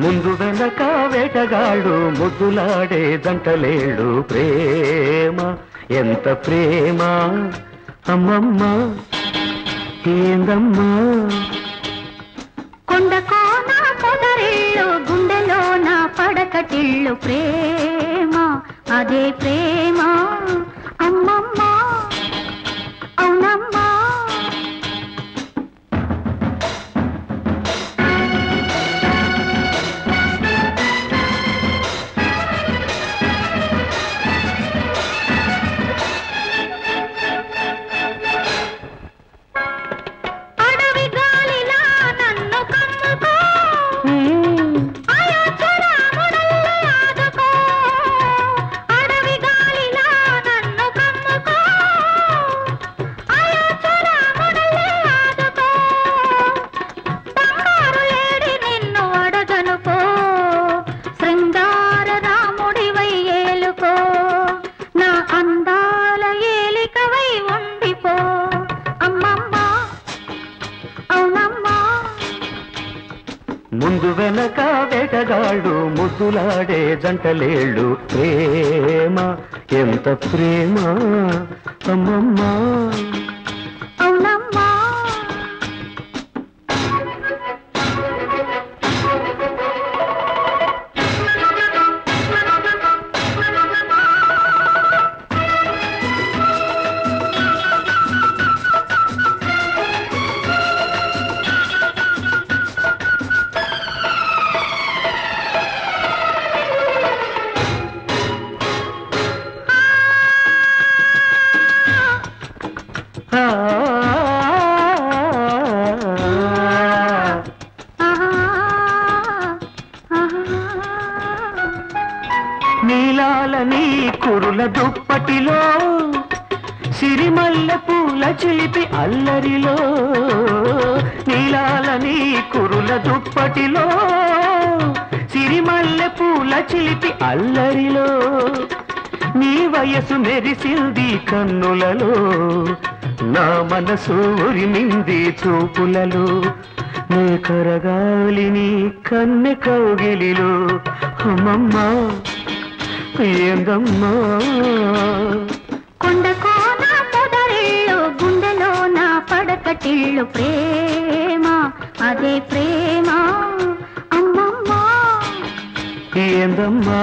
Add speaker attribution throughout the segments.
Speaker 1: ముందు వెనక వేటగాడు ముద్దులాడే జంటలేడు ప్రేమ ఎంత ప్రేమ అమ్మమ్మ ఏందమ్మా
Speaker 2: కొండ కోన పొదరిల్లు గుండెలోన పడకటిల్లు ప్రేమ అదే ప్రేమ అమ్మమ్మ అవునమ్మా అడవి గాలిలా నన్ను కమ్ముకో అయోధ్యరాముడల్లే ఆదుకో అడవి గాలిలా నన్ను కమ్ముకో అయోధ్యరాముడల్లే ఆదుకో బంగారు లేడి నిన్ను అడగనుకో శృంగార రాముడివై ఏలుకో నా అందాల ఏలికవై ఉండిపో అమ్మమ్మ అవునమ్మా
Speaker 1: ముందు వెనక వేటగాడు ముద్దులాడే జంటలేళ్ళు ప్రేమ ఎంత ప్రేమ అమ్మమ్మ
Speaker 2: అవునమ్మా
Speaker 1: ఆ,
Speaker 2: ఆహా, ఆహా.
Speaker 1: నీలాల నీ కురుల దుప్పటిలో సిరిమల్లె పూల చిలిపి అల్లరిలో నీలాల నీ కురుల దుప్పటిలో సిరిమల్లె పూల చిలిపి అల్లరిలో నీ వయసు మెరిసింది కన్నులలో నా మనసు ఉరిమింది చూపులలో నీ కరగాలి నీ కన్నె కౌగిలిలో అమ్మమ్మా ఏందమ్మా
Speaker 2: కొండ కోన పొదరిల్లు గుండెలోన పడకటిల్లు ప్రేమ అదే ప్రేమ అమ్మమ్మ
Speaker 1: ఏందమ్మా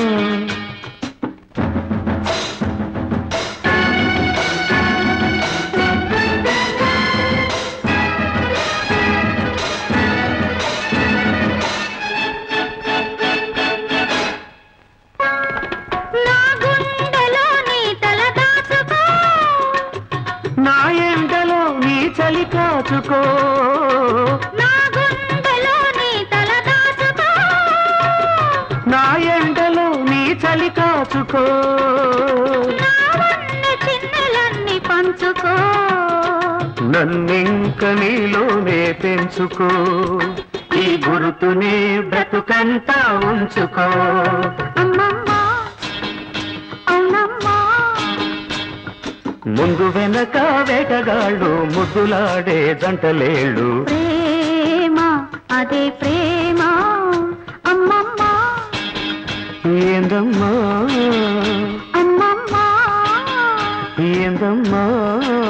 Speaker 2: నా గుండెలో నీ తల దాచుకో
Speaker 1: నా ఎండలో నీ చలి కాచుకో
Speaker 2: నా గుండెలో నీ తల దాచుకో
Speaker 1: నా ఎండలో నీ చలి కాచుకో
Speaker 2: నా వన్నె చిన్నెలన్నీ పంచుకో
Speaker 1: నన్నింక నీలోనే పెంచుకో ఈ గురుతునే బ్రతుకంతా ఉంచుకో
Speaker 2: అమ్మమ్మ అవునమ్మా
Speaker 1: ముందు వెనక వేటగాళ్ళు ముద్దులాడే జంటలేళ్ళు
Speaker 2: ప్రేమ అదే ప్రేమ అమ్మమ్మ
Speaker 1: ఏందమ్మా
Speaker 2: అమ్మమ్మ
Speaker 1: ఏందమ్మా